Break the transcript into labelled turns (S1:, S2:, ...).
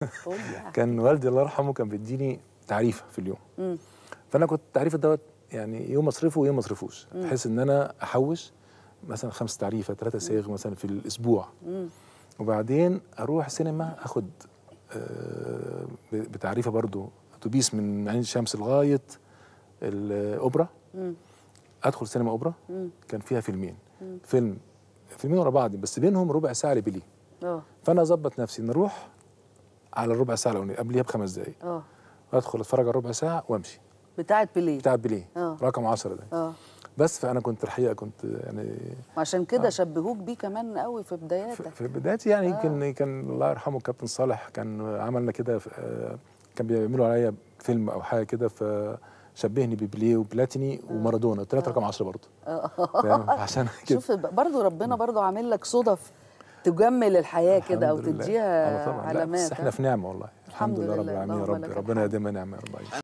S1: قول لي
S2: كان والدي الله يرحمه كان بيديني تعريفه في اليوم
S1: مم.
S2: فانا كنت التعريفه دوت يعني يوم اصرفه ويوم ما اصرفوش بحيث ان انا احوش مثلا خمس تعريفه ثلاثه صاغ مثلا في الاسبوع
S1: مم.
S2: وبعدين اروح سينما اخد آه، ب- بتعريفه برضو اتوبيس من عين الشمس لغايه الاوبرا
S1: مم.
S2: ادخل سينما اوبرا
S1: مم.
S2: كان فيها فيلمين فيلم فيلمين ورا بعض بس بينهم ربع ساعه لبلي
S1: اه
S2: فانا اظبط نفسي نروح على الربع ساعه الاولانيه قبليها بخمس دقائق
S1: اه
S2: ادخل اتفرج على ربع ساعه وامشي
S1: بتاعت بليه
S2: بتاع بليه
S1: آه.
S2: رقم 10 ده
S1: اه
S2: بس فانا كنت الحقيقه كنت يعني
S1: عشان كده شبهوك بيه كمان قوي في
S2: في
S1: بداياتك
S2: في بدايتي يعني يمكن كان الله يرحمه الكابتن صالح كان عملنا كده في- آه، كان بيعملوا عليا فيلم او حاجه كده فشبهني ببليه وبلاتيني ومارادونا قلت له رقم 10 برضه فاهم عشان كده
S1: شوف برضو ربنا برضو عامل لك صدف تجمل الحياه كده او
S2: الحمد لله.
S1: تديها
S2: آه طبعاً. لا،
S1: علامات
S2: بس احنا
S1: ها؟
S2: في نعمه والله
S1: الحمد
S2: الحمد لله رب
S1: لله،
S2: العالمين يا
S1: اللهم
S2: رب
S1: لك
S2: ربنا
S1: الحمد.
S2: يديمنا نعمه يا رب العالمين